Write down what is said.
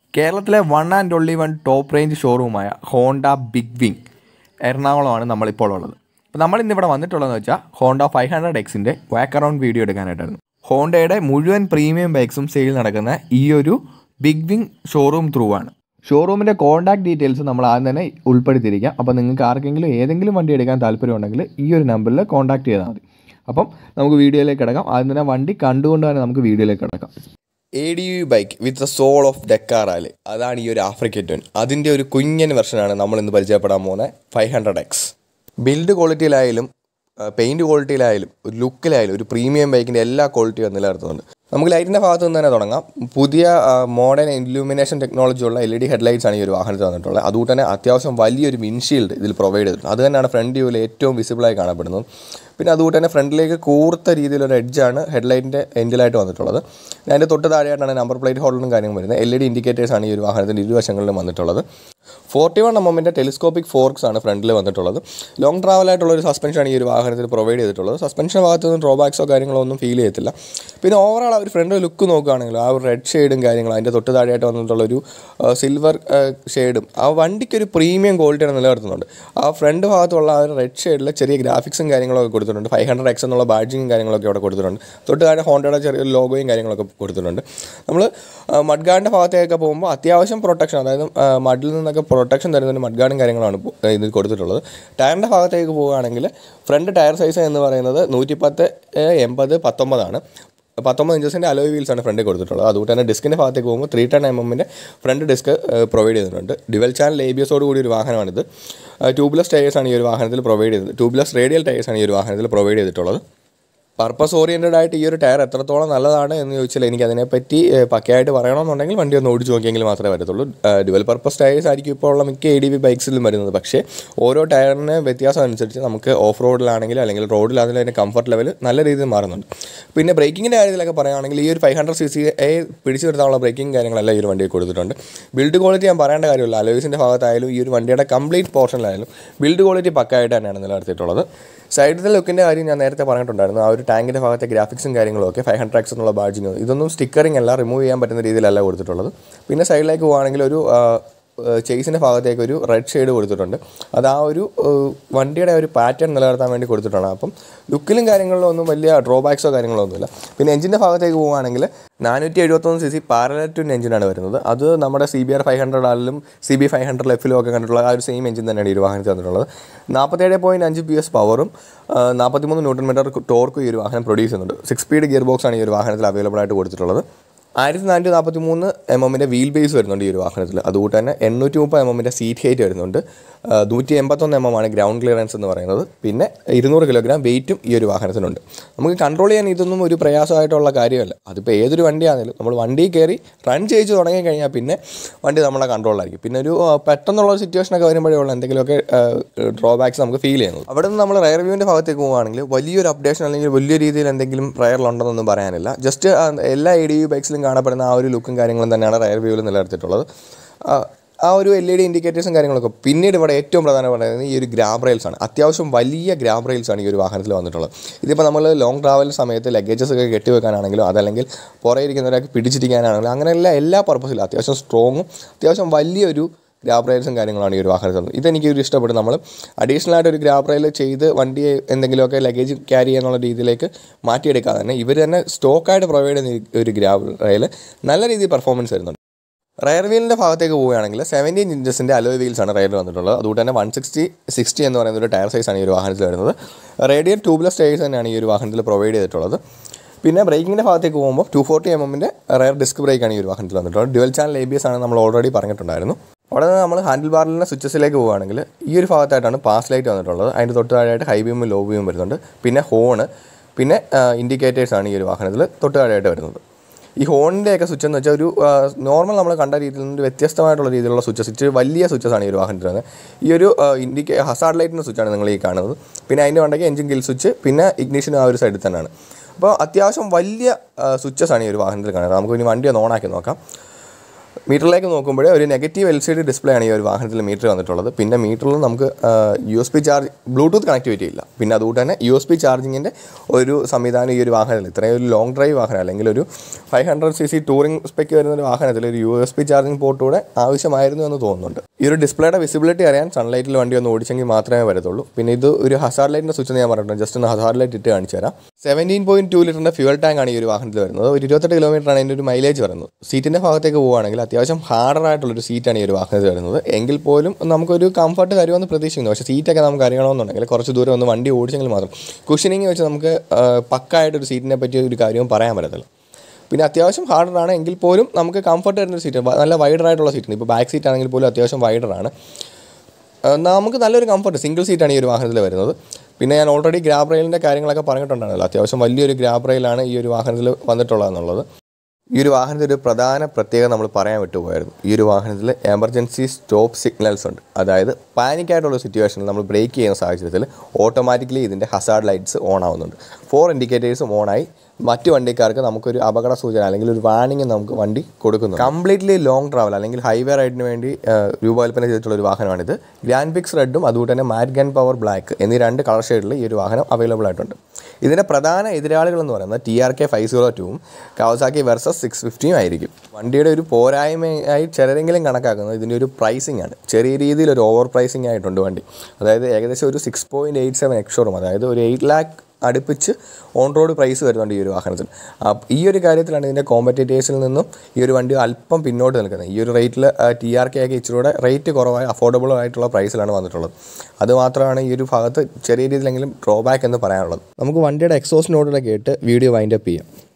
കേരളത്തിലെ one and only one top range ഷോറൂമായ Honda Big Wing എറണാകുളമാണ് നമ്മളിപ്പോൾ ഉള്ളത് അപ്പോൾ നമ്മൾ ഇന്നിവിടെ വന്നിട്ടുള്ളതെന്ന് വെച്ചാൽ ഹോണ്ട ഫൈവ് ഹൺഡ്രഡ് എക്സിൻ്റെ വാക്ക് അറൗണ്ട് വീഡിയോ എടുക്കാനായിട്ടായിരുന്നു ഹോണ്ടയുടെ മുഴുവൻ പ്രീമിയം ബൈക്സും സെയിൽ നടക്കുന്ന ഈ ഒരു ബിഗ് വിങ് ഷോറൂം ത്രൂ ആണ് ഷോറൂമിൻ്റെ കോൺടാക്ട് ഡീറ്റെയിൽസ് നമ്മൾ ആദ്യം തന്നെ ഉൾപ്പെടുത്തിയിരിക്കാം അപ്പോൾ നിങ്ങൾക്ക് ആർക്കെങ്കിലും ഏതെങ്കിലും വണ്ടി എടുക്കാൻ താല്പര്യമുണ്ടെങ്കിൽ ഈ ഒരു നമ്പറിൽ കോൺടാക്ട് ചെയ്താൽ മതി അപ്പം നമുക്ക് വീഡിയോയിലേക്ക് കിടക്കാം ആദ്യം തന്നെ വണ്ടി കണ്ടുകൊണ്ട് തന്നെ നമുക്ക് വീഡിയോയിലേക്ക് കിടക്കാം A D U bike with the soul of ഡെക്കാറാല് അതാണ് ഈ ഒരു ആഫ്രിക്കൻ ട്വൻ അതിൻ്റെ ഒരു കുഞ്ഞൻ വെർഷനാണ് നമ്മൾ ഇന്ന് പരിചയപ്പെടാൻ പോകുന്നത് ഫൈവ് ഹൺഡ്രഡ് എക്സ് ബിൽഡ് ക്വാളിറ്റിയിലായാലും പെയിൻറ്റ് ക്വാളിറ്റിയിലായാലും ഒരു ലുക്കിലായാലും ഒരു പ്രീമിയം ബൈക്കിൻ്റെ എല്ലാ ക്വാളിറ്റിയും നിലനിർത്തുന്നുണ്ട് നമുക്ക് ലൈറ്റിൻ്റെ ഭാഗത്ത് നിന്ന് തന്നെ തുടങ്ങാം പുതിയ മോഡേൺ ഇലുമിനേഷൻ ടെക്നോളജി ഉള്ള എൽ ഇ ഡി ഹെഡ്ലൈറ്റ്സ് ആണ് ഈ ഒരു വാഹനത്തിൽ വന്നിട്ടുള്ളത് അതുകൊണ്ട് തന്നെ അത്യാവശ്യം വലിയൊരു വിൻഷീൽഡ് ഇതിൽ പ്രൊവൈഡ് ചെയ്തിട്ടുണ്ട് അത് തന്നെയാണ് ഫ്രണ്ട് വ്യൂവിൽ ഏറ്റവും വിസിബിളായി കാണപ്പെടുന്നത് പിന്നെ അതുകൊണ്ട് തന്നെ ഫ്രണ്ടിലേക്ക് കൂർത്ത രീതിയിലൊരു എഡ്ജാണ് ഹെഡ്ലൈറ്റിൻ്റെ എൻഡിലായിട്ട് വന്നിട്ടുള്ളത് അതിൻ്റെ തൊട്ട് താഴെയായിട്ടാണ് നമ്പർ പ്ലേറ്റ് ഹോൾഡറും കാര്യങ്ങളും വരുന്നത് എൽ ഇ ഡി ഇൻഡിക്കേറ്റേഴ്സ് ആണ് ഈ ഒരു വാഹനത്തിൻ്റെ ഇരുവശങ്ങളിലും വന്നിട്ടുള്ളത് ഫോർട്ടി വൺ എമ്മിൻ്റെ ടെലിസ്കോപ്പിക് ഫോർക്സ് ആണ് ഫ്രണ്ടിൽ വന്നിട്ടുള്ളത് ലോങ് ട്രാവൽ ആയിട്ടുള്ള ഒരു സസ്പെൻഷനാണ് ഈ ഒരു വാഹനത്തിൽ പ്രൊവൈഡ് ചെയ്തിട്ടുള്ളത് സസ്പെൻഷൻ ഭാഗത്ത് നിന്ന് ഡ്രോബാക്സോ കാര്യങ്ങളോ ഒന്നും ഫീൽ ചെയ്യത്തില്ല പിന്നെ ഓവറാൾ ആ ഒരു ഫ്രണ്ട് ലുക്ക് നോക്കുകയാണെങ്കിൽ ആ ഒരു റെഡ് ഷെയ്ഡും കാര്യങ്ങളും അതിൻ്റെ തൊട്ട് താഴെയായിട്ട് വന്നിട്ടുള്ള ഒരു സിൽവർ ഷെയ്ഡും ആ വണ്ടിക്ക് ഒരു പ്രീമിയം ക്വാളിറ്റിയാണ് നിലനിർത്തുന്നുണ്ട് ആ ഫ്രണ്ട് ഭാഗത്തുള്ള ആ ഒരു റെഡ് ഷെയ്ഡിൽ ചെറിയ ഗ്രാഫിക്സും കാര്യങ്ങളൊക്കെ കൊടുത്തിട്ടുണ്ട് ഫൈവ് ഹൺഡ്രഡ് എക്സ് എന്നുള്ള ബാഡ്ജിങ്ങും കാര്യങ്ങളൊക്കെ അവിടെ കൊടുത്തിട്ടുണ്ട് തൊട്ട് താഴെ ഹോണ്ടയുടെ ചെറിയൊരു ലോഗോയും കാര്യങ്ങളൊക്കെ കൊടുത്തിട്ടുണ്ട് നമ്മൾ മഡ്ഗാർഡിൻ്റെ ഭാഗത്തേക്കൊക്കെ പോകുമ്പോൾ അത്യാവശ്യം പ്രൊട്ടക്ഷൻ അതായത് മഡിൽ നിന്നൊക്കെ പ്രൊട്ടക്ഷൻ തരുന്നതിന് മഡ്ഗാർഡും കാര്യങ്ങളാണ് ഇപ്പോൾ ഇതിൽ കൊടുത്തിട്ടുള്ളത് ടയറിൻ്റെ ഭാഗത്തേക്ക് പോവുകയാണെങ്കിൽ ഫ്രണ്ട് ടയർ സൈസ് എന്ന് പറയുന്നത് നൂറ്റിപ്പത്ത് എൺപത് പത്തൊമ്പതാണ് പത്തൊമ്പത് ഇഞ്ചസിൻ്റെ അലോയ് വീൽസ് ആണ് ഫ്രണ്ടിൽ കൊടുത്തിട്ടുള്ളത് അതുകൊണ്ട് തന്നെ ഡിസ്കിൻ്റെ ഭാഗത്തേക്ക് പോകുമ്പോൾ ത്രീ ടെൻ എം എമ്മിൻ്റെ ഫ്രണ്ട് ഡിസ്ക് പ്രൊവൈഡ് ചെയ്തിട്ടുണ്ട് ഡിവൽ ചാനൽ എ ബി എസോട് കൂടി ഒരു വാഹനമാണിത് ട്യൂബ്ലെസ് ടയേഴ്സാണ് ഈ ഒരു വാഹനത്തിൽ പ്രൊവൈഡ് ചെയ്തത് ട്യൂബ്ലെസ് റേഡിയൽ ടയേഴ്സാണ് ഈ ഒരു വാഹനത്തിൽ പ്രൊവൈഡ് ചെയ്തിട്ടുള്ളത് പർപ്പസ് ഓറിയൻറ്റഡ് ആയിട്ട് ഈ ഒരു ടയർ എത്രത്തോളം നല്ലതാണ് എന്ന് ചോദിച്ചാൽ എനിക്ക് അതിനെപ്പറ്റി ഏഹ്, പക്കയായിട്ട് പറയണമെന്നുണ്ടെങ്കിൽ വണ്ടി ഒന്ന് ഓടിച്ച് നോക്കിയെങ്കിൽ മാത്രമേ വരത്തുള്ളൂ ഡുവൽ പർപ്പസ് ടയേഴ്സ് ആയിരിക്കും ഇപ്പോൾ ഉള്ള മിക്ക എ ഡി ബി ബൈക്സിലും വരുന്നത് പക്ഷേ ഓരോ ടയറിന് വ്യത്യാസം അനുസരിച്ച് നമുക്ക് ഓഫ് റോഡിലാണെങ്കിൽ അല്ലെങ്കിൽ റോഡിലാണെങ്കിൽ അതിൻ്റെ കംഫർട്ട് ലെവൽ നല്ല രീതിയിൽ മാറുന്നുണ്ട് പിന്നെ ബ്രേക്കിങ്ങിൻ്റെ കാര്യത്തിലൊക്കെ പറയുകയാണെങ്കിൽ ഈ ഒരു ഫൈവ് ഹൺഡ്രഡ് സി സി എ പിടിച്ചു നിർത്താനുള്ള ബ്രേക്കിംഗ് കാര്യങ്ങളെല്ലാം ഈ ഒരു വണ്ടിയിൽ കൊടുത്തിട്ടുണ്ട് ബിൽഡ് ക്വാളിറ്റി ഞാൻ പറയേണ്ട കാര്യമില്ല അലോയ്സിൻ്റെ ഭാഗത്തായാലും ഈ ഒരു വണ്ടിയുടെ കംപ്ലീറ്റ് പോർഷനിലായാലും ബിൽഡ് ക്വാളിറ്റി പക്കായിട്ട് തന്നെയാണ് നിലനിർത്തിയിട്ടുള്ളത് സൈഡിലത്തെ ലുക്കിൻ്റെ കാര്യം ഞാൻ നേരത്തെ പറഞ്ഞിട്ടുണ്ടായിരുന്നു ആ ഒരു ടാങ്കിൻ്റെ ഭാഗത്തെ ഗ്രാഫിക്സും കാര്യങ്ങളും ഒക്കെ ഫൈവ് ഹൺഡ്രഡ് എക്സ് എന്നുള്ള ബാഡ്ജിങ് ഇതൊന്നും സ്റ്റിക്കറിംഗ് അല്ല റിമൂവ് ചെയ്യാൻ പറ്റുന്ന രീതിയിലല്ല കൊടുത്തിട്ടുള്ളത് പിന്നെ സൈഡിലേക്ക് പോവുകയാണെങ്കിൽ ഒരു ചേസിൻ്റെ ഭാഗത്തേക്ക് ഒരു റെഡ് ഷെയ്ഡ് കൊടുത്തിട്ടുണ്ട് അത് ആ ഒരു ആ, വണ്ടിയുടെ ഒരു പാറ്റേൺ നിലനിർത്താൻ വേണ്ടി കൊടുത്തിട്ടുണ്ട് അപ്പം ലുക്കിലും കാര്യങ്ങളിലും ഒന്നും വലിയ ഡ്രോബാക്സോ കാര്യങ്ങളോ ഒന്നുമില്ല പിന്നെ എഞ്ചിൻ്റെ ഭാഗത്തേക്ക് പോവുകയാണെങ്കിൽ നാനൂറ്റി എഴുപത്തൊന്ന് സി സി പാരലൽ ടു എഞ്ചിനാണ് വരുന്നത് അത് നമ്മുടെ C B R five hundred ആറിലും സി ബി ഫൈവ് ഹൺഡ്രഡ് എഫിലും ഒക്കെ കണ്ടിട്ടുള്ള ആ ഒരു സെയിം എഞ്ചിൻ തന്നെയാണ് ഈ ഒരു വാഹനത്തിൽ വന്നിട്ടുള്ളത് നാൽപ്പത്തേഴ് പോയിൻറ്റ് അഞ്ച് പി എസ് പവറും നാൽപ്പത്തിമൂന്ന് ന്യൂട്ടൺ മീറ്റർ ടോർക്കും ഈ ഒരു വാഹനം പ്രൊഡ്യൂസ് ചെയ്യുന്നുണ്ട് സിക്സ് സ്പീഡ് ഗിയർ ബോക്സ് ആണ് ഈ ഒരു വാഹനത്തിൽ അവൈലബിൾ ആയിട്ട് കൊടുത്തിട്ടുള്ളത് ആയിരത്തി നാനൂറ്റി നാൽപ്പത്തി മൂന്ന് എം എമ്മിൻ്റെ വീൽ ബേസ് വരുന്നുണ്ട് ഈ ഒരു വാഹനത്തിൽ അതുകൊണ്ട് തന്നെ എണ്ണൂറ്റി മുപ്പത് എം എമ്മിൻ്റെ സീറ്റ് ഹൈറ്റ് വരുന്നുണ്ട് ആ, നൂറ്റി എൺപത്തൊന്ന് എം എം ആണ് ഗ്രൗണ്ട് ക്ലിയറൻസ് എന്ന് പറയുന്നത് പിന്നെ ഇരുന്നൂറ് കിലോഗ്രാം വെയിറ്റും ഈ ഒരു വാഹനത്തിനുണ്ട് നമുക്ക് കൺട്രോൾ ചെയ്യാൻ ഇതൊന്നും ഒരു പ്രയാസമായിട്ടുള്ള കാര്യമല്ല അതിപ്പോൾ ഏതൊരു വണ്ടിയാണെങ്കിലും നമ്മൾ വണ്ടി കയറി റൺ ചെയ്ത് തുടങ്ങി കഴിഞ്ഞാൽ പിന്നെ വണ്ടി നമ്മുടെ കൺട്രോളിലായിരിക്കും പിന്നെ ഒരു ആ, പെട്ടെന്നുള്ള ഒരു സിറ്റുവേഷനൊക്കെ വരുമ്പോഴേ ഉള്ള എന്തെങ്കിലുമൊക്കെ ഡ്രോബാക്സ് നമുക്ക് ഫീൽ ചെയ്യുന്നത് അവിടെ നിന്ന് നമ്മൾ റയർ വ്യൂവിൻ്റെ ഭാഗത്തേക്ക് പോവുകയാണെങ്കിൽ വലിയൊരു അപ്ഡേഷൻ അല്ലെങ്കിൽ വലിയ രീതിയിൽ എന്തെങ്കിലും റയറിലുണ്ടെന്നൊന്നും പറയാനില്ല ജസ്റ്റ് എല്ലാ എ ഡി യു ബൈക്സിലും കാണപ്പെടുന്ന ആ ഒരു ലുക്കും കാര്യങ്ങളും തന്നെയാണ് റയർ വ്യൂവിൽ നിലനിർത്തിയിട്ടുള്ളത് ആ, ആ ഒരു എൽ ഇ ഡി ഇൻഡിക്കേറ്റേഴ്സും കാര്യങ്ങളൊക്കെ പിന്നീട് ഇവിടെ ഏറ്റവും പ്രധാനം പറയുന്നത് ഈ ഒരു ഗ്രാബ് റെയിൽസ് ആണ് അത്യാവശ്യം വലിയ ഗ്രാബ് റെയിൽസ് ആണ് ഈ ഒരു വാഹനത്തിൽ വന്നിട്ടുള്ളത് ഇതിപ്പോൾ നമ്മൾ ലോങ് ട്രാവൽ സമയത്ത് ലഗേജസ് ഒക്കെ കെട്ടിവെക്കാനാണെങ്കിലും അതല്ലെങ്കിൽ പുറകെ ഇരിക്കുന്നവരൊക്കെ പിടിച്ചിരിക്കാനാണെങ്കിലും അങ്ങനെയുള്ള എല്ലാ പർപ്പസിലും അത്യാവശ്യം സ്ട്രോങ്ങും അത്യാവശ്യം വലിയൊരു ഗ്രാബ് റെയിൽസും കാര്യങ്ങളാണ് ഈ ഒരു വാഹനത്തിൽ വന്നത് ഇതെനിക്ക് ഒരു ഇഷ്ടപ്പെടും നമ്മൾ അഡീഷണൽ ആയിട്ട് ഒരു ഗ്രാബ് റെയിൽ ചെയ്ത് വണ്ടിയെ എന്തെങ്കിലുമൊക്കെ ലഗേജ് ക്യാരി ചെയ്യാന്നുള്ള രീതിയിലേക്ക് മാറ്റിയെടുക്കാതെ തന്നെ ഇവർ തന്നെ സ്റ്റോക്കായിട്ട് പ്രൊവൈഡ് ചെയ്യുന്ന ഈ ഒരു ഗ്രാബ് റെയിൽ നല്ല രീതിയിൽ പെർഫോമൻസ് വരുന്നുണ്ട് റയർ വീലിൻ്റെ ഭാഗത്തേക്ക് പോവുകയാണെങ്കിൽ സെവൻറ്റീൻ ഇഞ്ചസിൻ്റെ അലോയ് വീൽസ് ആണ് റയറിൽ വന്നിട്ടുള്ളത് അതുകൊണ്ട് തന്നെ വൺ സിക്സ്റ്റി സിക്സ്റ്റി എന്ന് പറയുന്ന ഒരു ടയർ സൈസാണ് ഈ ഒരു വാഹനത്തിൽ വരുന്നത് റേഡിയൽ ട്യൂബ്ലെസ് ടയേഴ്സ് തന്നെയാണ് ഈ ഒരു വാഹനത്തിൽ പ്രൊവൈഡ് ചെയ്തിട്ടുള്ളത് പിന്നെ ബ്രേക്കിങ്ങിൻ്റെ ഭാഗത്തേക്ക് പോകുമ്പോൾ ടു ഫോർട്ടി എം എമ്മിൻ്റെ റയർ ഡിസ്ക് ബ്രേക്കാണ് ഈ ഒരു വാഹനത്തിൽ വന്നിട്ടുള്ളത് dual channel A B S ആണ് നമ്മൾ ഓൾറെഡി പറഞ്ഞിട്ടുണ്ടായിരുന്നു അവിടെ നിന്ന് നമ്മൾ ഹാൻഡിൽ ബാറിലെ സ്വിച്ചസിലേക്ക് പോവുകയാണെങ്കിൽ ഈ ഒരു ഭാഗത്തായിട്ടാണ് പാസ് ലൈറ്റ് വന്നിട്ടുള്ളത് അതിൻ്റെ തൊട്ട് താഴെയായിട്ട് ഹൈ ബീമും ലോ ബീമും വരുന്നുണ്ട് പിന്നെ ഹോണ് പിന്നെ ഇൻഡിക്കേറ്റേഴ്സ് ആണ് ഈ ഒരു വാഹനത്തിൽ തൊട്ട് താഴെയായിട്ട് വരുന്നത് ഈ ഹോണിൻ്റെയൊക്കെ സ്വിച്ച് എന്ന് വെച്ചാൽ ഒരു നോർമൽ നമ്മൾ കണ്ട രീതിയിൽ നിന്ന് വ്യത്യസ്തമായിട്ടുള്ള രീതിയിലുള്ള സ്വിച്ച് സ്വിച്ച് വലിയ സ്വിച്ചസ് ആണ് ഈ ഒരു വാഹനത്തിൽ വരുന്നത് ഈ ഒരു ഇൻഡിക്കേ ഹസാർഡ് ലൈറ്റിൻ്റെ സ്വിച്ചാണ് നിങ്ങൾ ഈ കാണുന്നത് പിന്നെ അതിൻ്റെ വേണ്ടെങ്കിൽ എഞ്ചിൻ ഗിൽ സ്വിച്ച് പിന്നെ ഇഗ്നീഷൻ ആ ഒരു സൈഡിൽ തന്നെയാണ് അപ്പോൾ അത്യാവശ്യം വലിയ സ്വിച്ചസ് ആണ് ഈ ഒരു വാഹനത്തിൽ കാണുന്നത് നമുക്ക് ഇനി വണ്ടി ഒന്ന് ഓണാക്കി നോക്കാം മീറ്ററിലേക്ക് നോക്കുമ്പോൾ ഒരു negative L C D display ആണ് ഈ ഒരു വാഹനത്തിൽ മീറ്റർ വന്നിട്ടുള്ളത് പിന്നെ മീറ്ററിൽ നമുക്ക് U S B charge Bluetooth connectivity ഇല്ല പിന്നെ അതുകൊണ്ട് തന്നെ യു എസ് പി ചാർജിങ്ങിൻ്റെ ഒരു സംവിധാനം ഈ ഒരു വാഹനത്തിൽ ഇത്രയും ഒരു ലോങ് ഡ്രൈവ് വാഹനം അല്ലെങ്കിൽ ഒരു five hundred C C touring spec വരുന്ന ഒരു വാഹനത്തിൽ ഒരു U S B charging port കൂടെ ആവശ്യമായിരുന്നു എന്ന് തോന്നുന്നുണ്ട് ഈ ഒരു ഡിസ്പ്ലേയുടെ വിസിബിലിറ്റി അറിയാൻ സൺലൈറ്റിൽ വണ്ടി ഒന്ന് ഓടിച്ചെങ്കിൽ മാത്രമേ വരത്തുള്ളൂ പിന്നെ ഇത് ഒരു ഹസാർഡ് ലൈറ്റിൻ്റെ സ്വിച്ച് ഞാൻ പറഞ്ഞിട്ടുണ്ട് ജസ്റ്റ് ഒന്ന് ഹസാർഡ് ലൈറ്റ് ഇട്ട് കാണിച്ചു തരാം സെവൻറ്റീൻ പോയിന്റ് ടു ലിറ്ററിൻ്റെ ഫ്യൂൽ ടാങ്ക് ആണ് ഈ ഒരു വാഹനത്തിൽ വരുന്നത് ഒരു ഇരുപത്തെട്ട് കിലോമീറ്റർ ആണ് ഇതിൻ്റെ ഒരു മൈലേജ് വരുന്നത് സീറ്റിൻ്റെ ഭാഗത്തേക്ക് പോവുകയാണെങ്കിൽ അത്യാവശ്യം ഹാർഡർ ആയിട്ടുള്ളൊരു സീറ്റാണ് ഈ ഒരു വാഹനത്തിൽ വരുന്നത് എങ്കിൽ പോലും നമുക്കൊരു കംഫർട്ട് തരുമെന്ന് പ്രതീക്ഷിക്കുന്നു പക്ഷേ സീറ്റൊക്കെ നമുക്ക് അറിയണമെന്നുണ്ടെങ്കിൽ കുറച്ച് ദൂരം ഒന്ന് വണ്ടി ഓടിച്ചെങ്കിൽ മാത്രം കുഷനിങ് വെച്ച് നമുക്ക് ആ, പക്കായിട്ടൊരു സീറ്റിനെ പറ്റി ഒരു കാര്യവും പറയാൻ പറ്റത്തില്ല പിന്നെ അത്യാവശ്യം ഹാർഡറാണ് എങ്കിൽ പോലും നമുക്ക് കംഫർട്ട് തരുന്ന സീറ്റ് നല്ല വൈഡർ ആയിട്ടുള്ള സീറ്റാണ് ഇപ്പോൾ ബാക്ക് സീറ്റ് ആണെങ്കിൽ പോലും അത്യാവശ്യം വൈഡറാണ് നമുക്ക് നല്ലൊരു കംഫർട്ട് സിംഗിൾ സീറ്റാണ് ഈ ഒരു വാഹനത്തിൽ വരുന്നത് പിന്നെ ഞാൻ ഓൾറെഡി ഗ്രാബ് റെയിലിൻ്റെ കാര്യങ്ങളൊക്കെ പറഞ്ഞിട്ടുണ്ടായിരുന്നല്ലോ അത്യാവശ്യം വലിയൊരു ഗ്രാബ് റെയിലാണ് ഈ ഒരു വാഹനത്തിൽ വന്നിട്ടുള്ളതെന്നുള്ളത് ഈ ഒരു വാഹനത്തിൽ ഒരു പ്രധാന പ്രത്യേകത നമ്മൾ പറയാൻ വിട്ടുപോയായിരുന്നു ഈ ഒരു വാഹനത്തിൽ എമർജൻസി സ്റ്റോപ്പ് സിഗ്നൽസ് ഉണ്ട് അതായത് പാനിക് ആയിട്ടുള്ള സിറ്റുവേഷനിൽ നമ്മൾ ബ്രേക്ക് ചെയ്യുന്ന സാഹചര്യത്തിൽ ഓട്ടോമാറ്റിക്കലി ഇതിൻ്റെ ഹസാർഡ് ലൈറ്റ്സ് ഓൺ ആവുന്നുണ്ട് ഫോർ ഇൻഡിക്കേറ്റേഴ്സും ഓണായി മറ്റു വണ്ടിക്കാർക്ക് നമുക്കൊരു അപകട സൂചന അല്ലെങ്കിൽ ഒരു വാണിംഗ് നമുക്ക് വണ്ടി കൊടുക്കുന്നു കംപ്ലീറ്റ്ലി ലോങ് ട്രാവൽ അല്ലെങ്കിൽ ഹൈവേ റൈഡിന് വേണ്ടി ആ, രൂപകൽപ്പന ചെയ്തിട്ടുള്ള ഒരു വാഹനമാണിത് ഗ്രാൻഡ് പിക്സ് റെഡും അതുകൊണ്ട് തന്നെ മാറ്റ് ഗൺ പവർ ബ്ലാക്ക് എന്നീ രണ്ട് കളർ ഷെയ്ഡിൽ ഈ ഒരു വാഹനം അവൈലബിൾ ആയിട്ടുണ്ട് ഇതിൻ്റെ പ്രധാന എതിരാളികൾ എന്ന് പറയുന്നത് T R K five zero ടുവും കവസാക്കി വെർസസ് സിക്സ് ഫിഫ്റ്റിയും ആയിരിക്കും വണ്ടിയുടെ ഒരു പോരായ്മയായി ചിലരെങ്കിലും കണക്കാക്കുന്നത് ഇതിൻ്റെ ഒരു പ്രൈസിംഗ് ആണ് ചെറിയ രീതിയിൽ ഒരു ഓവർ പ്രൈസിംഗ് ആയിട്ടുണ്ട് വണ്ടി അതായത് ഏകദേശം ഒരു സിക്സ് പോയിൻറ്റ് എയ്റ്റ് സെവൻ എക്സോറും അതായത് ഒരു എയ്റ്റ് ലാക്ക് അടുപ്പിച്ച് ഓൺ റോഡ് പ്രൈസ് വരുന്നുണ്ട് ഈ ഒരു വാഹനത്തിൽ അപ്പ് ഈ ഒരു കാര്യത്തിലാണ് ഇതിൻ്റെ കോമ്പറ്റേറ്റേഴ്സിൽ നിന്നും ഈ ഒരു വണ്ടി അല്പം പിന്നോട്ട് നിൽക്കുന്നത് ഈ ഒരു റേറ്റിൽ ടി ആർ കെ ഒക്കെ ഇച്ചിരൂടെ റേറ്റ് കുറവായ അഫോർഡബിൾ ആയിട്ടുള്ള പ്രൈസിലാണ് വന്നിട്ടുള്ളത് അത് മാത്രമാണ് ഈ ഒരു ഭാഗത്ത് ചെറിയ രീതിയിലെങ്കിലും ഡ്രോബാക്ക് എന്ന് പറയാനുള്ളത് നമുക്ക് വണ്ടിയുടെ എക്സോസ് നോട്ടിലൊക്കെ ഇട്ട് വീഡിയോ വൈൻഡപ്പ് ചെയ്യാം